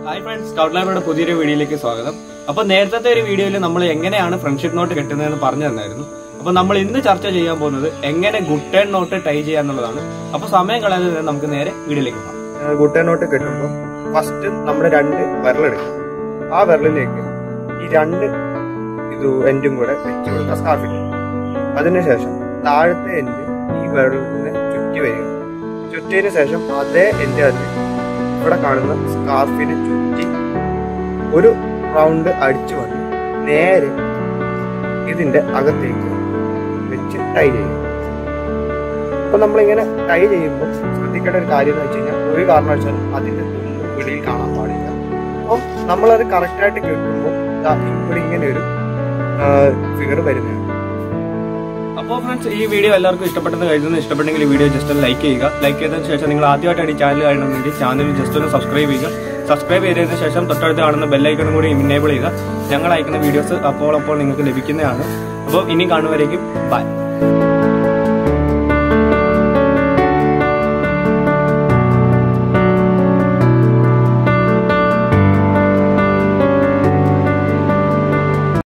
hi friends scout ലൈബ്രറിയുടെ പുതിയൊരു വീഡിയോയിലേക്ക് സ്വാഗതം അപ്പൊ നേരത്തെ ഒരു വീഡിയോയിൽ നമ്മൾ എങ്ങനെയാണ് ഫ്രണ്ട്ഷിപ്പ് നോട്ട് കെട്ടുന്നതെന്ന് പറഞ്ഞു തന്നായിരുന്നു അപ്പൊ നമ്മൾ ഇന്ന് ചർച്ച ചെയ്യാൻ പോകുന്നത് എങ്ങനെ ഗുട്ടേൺ നോട്ട് ടൈ ചെയ്യാന്നുള്ളതാണ് അപ്പൊ സമയം കളയാതെ തന്നെ നമുക്ക് നേരെ വീഡിയോയിലേക്ക് പോകാം ഗുട്ടേൺ നോട്ട് കെട്ടുമ്പോൾ ഫസ്റ്റ് നമ്മുടെ രണ്ട് വിരലെടുക്കും ആ വിരലിലേക്ക് ഈ രണ്ട് ഇത് എൻഡും കൂടെ വെച്ച് കൊടുക്കുക സ്കാർഫിൽ അതിനുശേഷം താഴത്തെ എൻഡ് ഈ വിരലിനെ ചുറ്റി വരിക ചുറ്റിയതിനു ശേഷം അതേ എൻഡ് അതിന് ഇവിടെ കാണുന്ന സ്കാർഫിനെ ചുറ്റി ഒരു റൗണ്ട് അടിച്ചു വന്ന് നേരെ ഇതിന്റെ അകത്തേക്ക് വെച്ച് ടൈ ചെയ്യും അപ്പൊ നമ്മളിങ്ങനെ ടൈ ചെയ്യുമ്പോൾ ശ്രദ്ധിക്കേണ്ട ഒരു കാര്യം എന്ന് വെച്ച് കഴിഞ്ഞാൽ ഒരു കാരണവശാലും അതിന്റെ തുമ്പ് വെളിയിൽ കാണാൻ പാടില്ല അപ്പം നമ്മളത് കറക്റ്റായിട്ട് കേൾക്കുമ്പോൾ ഇവിടെ ഇങ്ങനെ ഒരു ഫിഗർ വരുന്നതാണ് അപ്പോൾ ഫ്രണ്ട്സ് ഈ വീഡിയോ എല്ലാവർക്കും ഇഷ്ടപ്പെട്ടെന്ന് കരുതുന്നു ഇഷ്ടപ്പെട്ടെങ്കിൽ ഈ വീഡിയോ ജസ്റ്റ് ഒന്ന് ലൈക്ക് ചെയ്യുക ലൈക്ക് ചെയ്തതിന് ശേഷം നിങ്ങൾ ആദ്യമായിട്ടാണ് ഈ ചാനൽ കാണണമെങ്കിൽ ചാനൽ ജസ്റ്റ് ഒന്ന് സബ്സ്ക്രൈബ് ചെയ്യുക സബ്സ്ക്രൈബ് ചെയ്തതിന് ശേഷം തൊട്ടടുത്ത് കാണുന്ന ബെല്ലൈക്കണും കൂടി ഇനേബിൾ ചെയ്യുക ഞങ്ങൾ അയക്കുന്ന വീഡിയോസ് അപ്പോൾ അപ്പോൾ നിങ്ങൾക്ക് ലഭിക്കുന്നതാണ് അപ്പോൾ ഇനി കാണുന്നവരേക്കും ബൈ